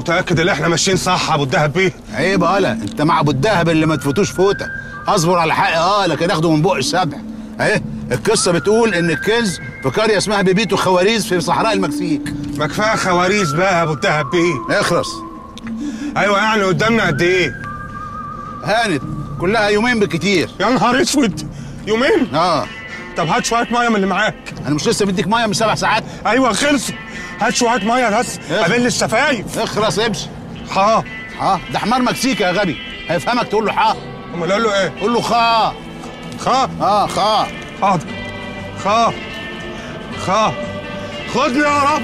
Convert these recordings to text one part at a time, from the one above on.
متاكد ان احنا ماشيين صح يا ابو الدهب بيه عيب قالا انت مع ابو الدهب اللي ما تفوتوش فوته اصبر على حقي اه لكن اخده من بق السبع اهي القصه بتقول ان الكنز في قريه اسمها بيبيتو خواريز في صحراء المكسيك ما كفايه خواريز بقى يا ابو الدهب بيه اخرس ايوه يعني قدامنا قد ايه هانت كلها يومين بالكتير يا نهار اسود يومين اه طب هات شويه ميه من اللي معاك انا مش لسه مديك ميه من سبع ساعات ايوه خلصوا هات شويه ميه بس إيه؟ قابل الشفايف اخرس امشي ها ها ده حمار مكسيكي يا غبي هيفهمك تقول له حا امال اقول له ايه قول له خا خا اه خا حاضر خا خا خدني يا رب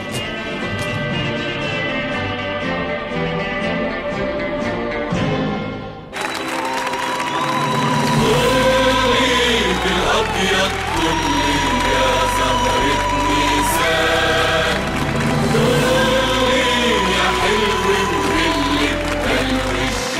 الأبيض كلي يا زهرة نيسان كلي يا حلو وهلي قلب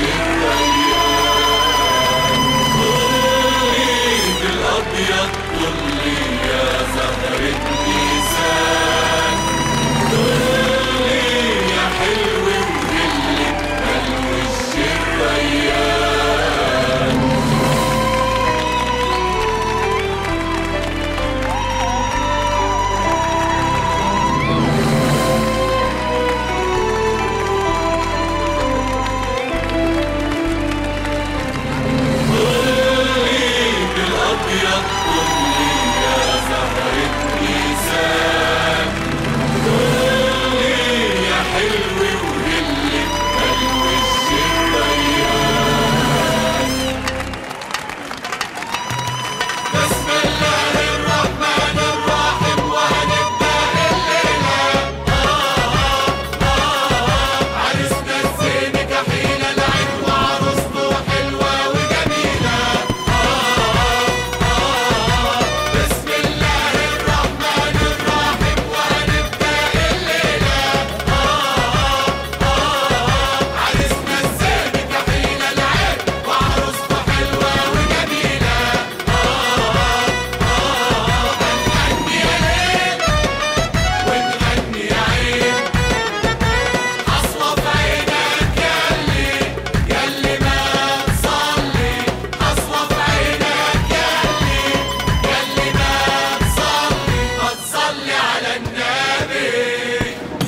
الشريان كلي بالأبيض كلي يا زهرة نيسان كلي يا حلو وهلي قلب الشريان بالأبيض كلي يا زهرة نيسان كلي يا حلو وهلي قلب الشريان بسم الله الرحمن الرحيم وهنبدأ الليلة عرسنا الزين كحيل العين وعروسته حلوة وجميلة بسم الله الرحمن الرحيم وهنبدأ الليلة عرسنا الزين كحيل العين وعروسته حلوة وجميلة هنغني يا ليل ونغني يا عين حصوة في عينك ياللي ياللي ما تصلي حصوة في عينك ياللي ياللي ما تصلي ما تصلي على النبي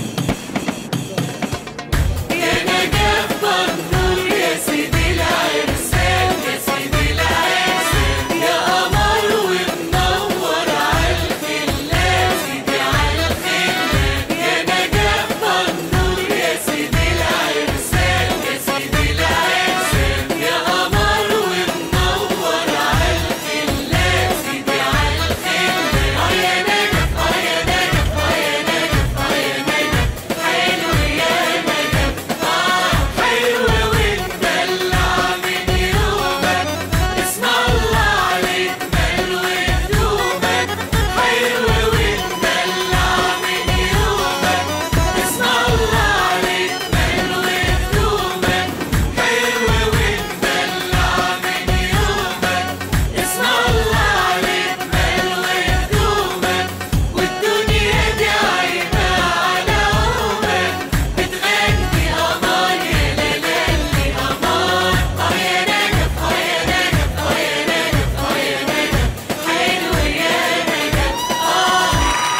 يا نجاة برنور يا سيدي العرسان يا سيدي العرسان يا قمر ومنور عالخلان سيدي عالخلان يا نجاة برنور يا سيدي العرسان يا سيدي العرسان يا قمر ومنور عالخلان سيدي عالخلان اه يا نجف اه يا نجف اه يا نجف اه يا نجف حلو يا نجف اه حلو وتدلع من يومك اسم الله عليك ملو هدومك حلو وتدلع من يومك اسم الله عليك ملو هدومك حلو وتدلع من يومك اسم الله عليك ملو هدومك والدنيا دي عايمة على عمرك بتغني أمان يا ليلي أمان اه يا نجف اه يا نجف اه يا نجف اه يا نجف حلو يا نجف اه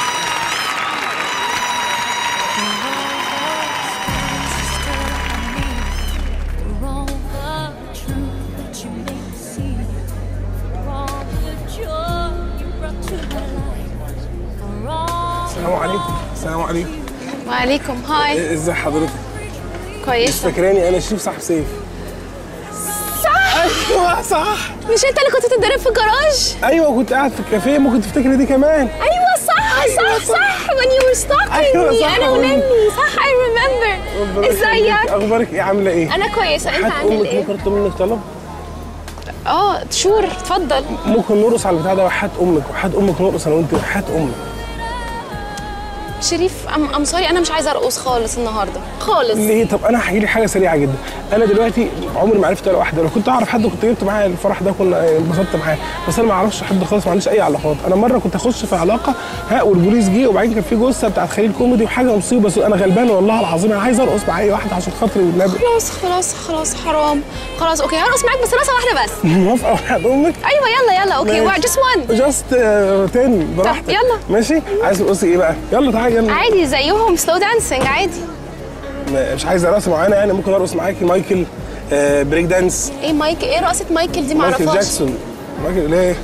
السلام عليكم السلام عليكم وعليكم هاي ازي حضرتك مش كويسة فاكراني انا شريف صاحب سيف صح ايوه صح مش انت اللي كنت بتتدرب في الجراج ايوه كنت قاعد في الكافيه ممكن تفتكري دي كمان ايوه صح صح صح when you were stalking أيوة me صح، انا والله. ونني صح I remember ربنا يخليك. ازيك اخبارك ايه عامله ايه انا كويسة انت حات عامل امك ايه ممكن اطلب منك طلب اه شور اتفضل ممكن نرقص على البتاع ده وحات امك وحات امك نرقص انا وانت وحات امك شريف ام ام سوري انا مش عايزه ارقص خالص النهارده خالص ليه طب انا هحكي لك حاجه سريعه جدا انا دلوقتي عمري ما عرفت ولا واحده لو كنت اعرف حد كنت جبت معاه الفرح ده كنا انبسطت معاه بس انا ما اعرفش حد خالص ما عنديش اي علاقات انا مره كنت اخش في علاقه ها والبوليس جه وبعدين كان في جثه بتاعت خليل كوميدي وحاجه مصيبه بس انا غلبان والله العظيم انا عايز ارقص مع اي واحده عشان خاطري والنبي خلاص خلاص خلاص حرام خلاص اوكي هرقص معاك بس رقصه واحده بس موافقه وحياة امك ايوه يلا يلا اوكي ماشي. جاست وان جاست تاني براحتك يلا. ماشي عايز ترقصي ايه بقى يلا تعالي يلا عادي زيهم سلو دانسينج عادي م- مش عايز رقصه معينه يعني ممكن ارقص معاكي مايكل آه، بريك دانس ايه مايكل ايه رقصه مايكل دي مايكل معرفهاش جاكسون مايكل ليه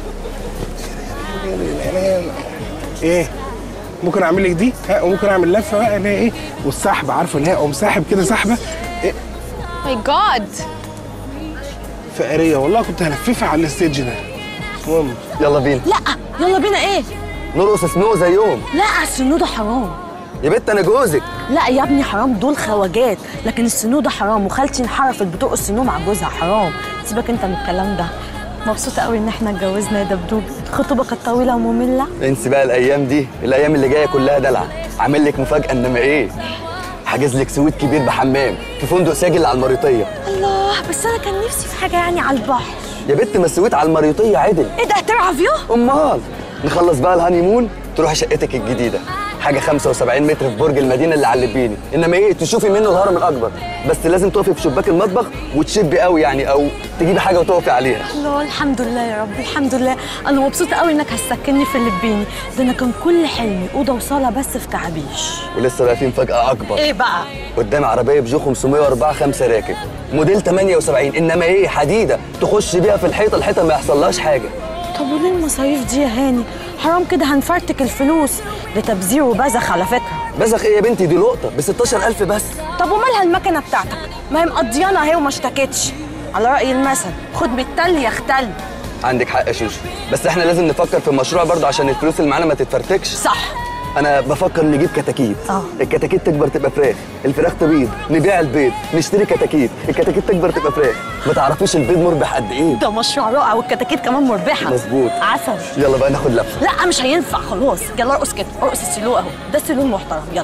ايه ممكن اعمل لك دي ها وممكن اعمل لفه بقى اللي هي ايه والسحب عارفه اللي هي اقوم ساحب كده سحبه إيه ماي جاد فقريه والله كنت هلففها على الستيج ده المهم يلا بينا لا يلا بينا ايه نرقص سنو زيهم لا السنو ده حرام يا بنت انا جوزك لا يا ابني حرام دول خواجات لكن السنو ده حرام وخالتي انحرفت بترقص سنو مع جوزها حرام سيبك انت من الكلام ده مبسوطة قوي ان احنا اتجوزنا يا دبدوب الخطوبة كانت طويلة ومملة انسي بقى الايام دي الايام اللي جايه كلها دلع عامل لك مفاجاه انما ايه حاجز لك سويت كبير بحمام في فندق ساجل على المريطيه الله بس انا كان نفسي في حاجة يعني على البحر يا بنت ما السويت على المريطيه عدل ايه ده هترعى فيو امال نخلص بقى الهانيمون تروحي شقتك الجديده حاجه 75 متر في برج المدينه اللي على اللبيني انما ايه تشوفي منه الهرم الاكبر بس لازم تقفي في شباك المطبخ وتشبي قوي يعني او تجيبي حاجه وتقفي عليها الله الحمد لله يا رب الحمد لله انا مبسوطة قوي انك هتسكنني في اللبيني ده انا كان كل حلمي اوضة وصالة بس في تعابيش ولسه بقى في مفاجاه اكبر ايه بقى قدام عربيه بجو 504 5 راكب موديل 78 انما ايه حديده تخش بيها في الحيطه الحيطه ما يحصلهاش حاجه طب وليه المصاريف دي يا هاني حرام كده هنفرتك الفلوس ده تبذير وبذخ على فكرة بزخ ايه يا بنتي دي لقطه ب 16000 بس طب ومالها المكنة بتاعتك ما هي مقضيانا اهي وما اشتكتش على رأي المثل خد بالتل يختل عندك حق يا شوشو بس احنا لازم نفكر في المشروع برضه عشان الفلوس اللي معانا ما تتفرتكش صح انا بفكر نجيب كتاكيت اه. الكتاكيت تكبر تبقى فراخ الفراخ تبيض نبيع البيض نشتري كتاكيت الكتاكيت تكبر تبقى فراخ ما تعرفوش البيض مربح قد ايه ده مشروع رائع والكتاكيت كمان مربحة مظبوط. عسل يلا بقى ناخد لفه لا مش هينفع خلاص يلا ارقص كده ارقص السلو اهو ده السلو المحترم يلا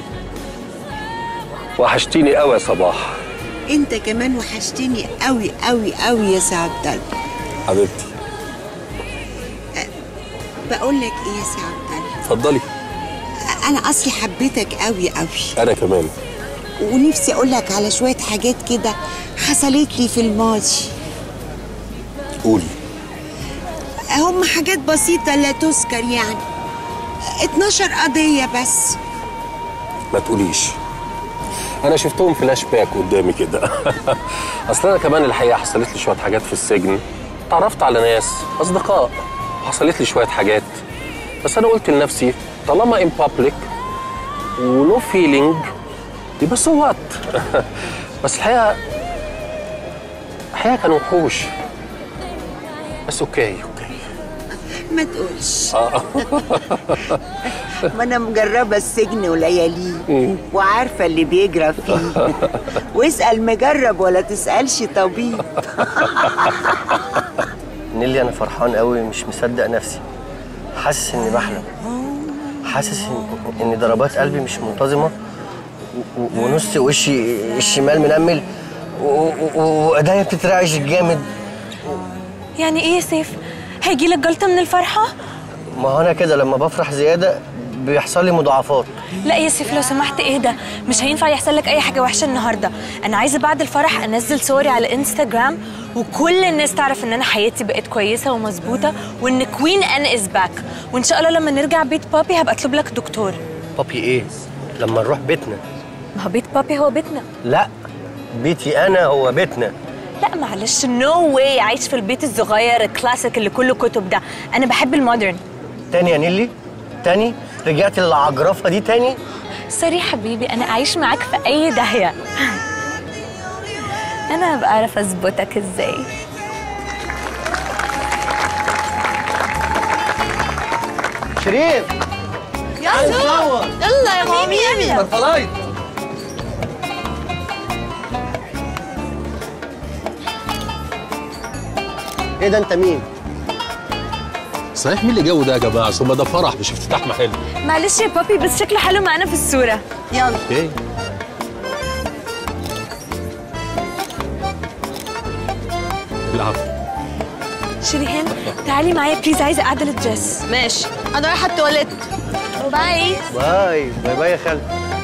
وحشتيني قوي يا صباح انت كمان وحشتني قوي قوي قوي يا سي عبد الله حبيبتي بقول لك ايه يا سي عبد الله اتفضلي انا اصلي حبيتك قوي قوي انا كمان ونفسي اقول لك على شويه حاجات كده حصلت لي في الماضي قولي هم حاجات بسيطه لا تذكر يعني 12 قضيه بس ما تقوليش انا شفتهم فلاش باك قدامي كده اصل انا كمان الحقيقه حصلت لي شويه حاجات في السجن تعرفت على ناس اصدقاء حصلت لي شويه حاجات بس انا قلت لنفسي طالما ان بابليك ونو فيلينج يبقى سو وات بس الحقيقه الحقيقه كانوا وحوش بس اوكي اوكي ما تقولش ما انا مجربه السجن ولياليه وعارفه اللي بيجرى فيه واسال مجرب ولا تسالش طبيب نيلي انا فرحان قوي مش مصدق نفسي حاسس اني بحلم حاسس إن- ان ضربات قلبي مش منتظمه و- و- ونص وشي الشمال منمل و- و- و- وايديا بتترعش جامد يعني ايه يا سيف هيجي لك جلطة من الفرحة ما هو انا كده لما بفرح زياده بيحصل لي مضاعفات لا يا سيف لو سمحت اهدى مش هينفع يحصل لك اي حاجه وحشه النهارده انا عايزه بعد الفرح انزل صوري على انستغرام وكل الناس تعرف ان انا حياتي بقت كويسه ومظبوطه وان كوين ان از باك وان شاء الله لما نرجع بيت بابي هبقى اطلب لك دكتور بابي ايه لما نروح بيتنا ما هو بيت بابي هو بيتنا لا بيتي انا هو بيتنا لا معلش نو واي عايش في البيت الصغير الكلاسيك اللي كله كتب ده انا بحب المودرن تاني يا نيلي تاني رجعت للعجرفه دي تاني سوري حبيبي انا اعيش معاك في اي داهيه انا بعرف اظبطك ازاي شريف يلا يا مامي مرفلايت ايه ده انت مين؟ صحيح مين اللي جو ده يا جماعه ثم ده فرح مش افتتاح محل معلش يا بابي بس شكله حلو معانا في الصوره يلا اوكي العفو شريهان تعالي معايا بليز عايزه اعدل الدريس ماشي انا رايحه التواليت باي باي باي باي يا خالد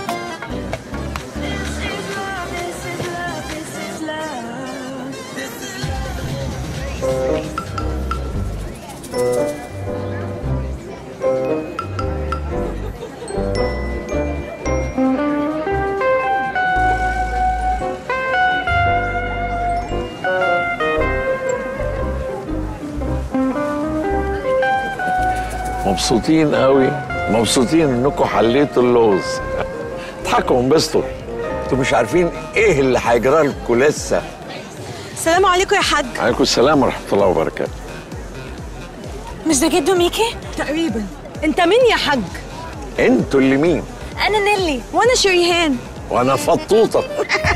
مبسوطين قوي مبسوطين انكم حليتوا اللغز اضحكوا وانبسطوا انتوا مش عارفين ايه اللي هيجرى لكم لسه السلام عليكم يا حاج عليكم السلام ورحمه الله وبركاته مش ده جدو ميكي تقريبا انت مين يا حاج انتوا اللي مين انا نيلي وانا شريهان وانا فطوطه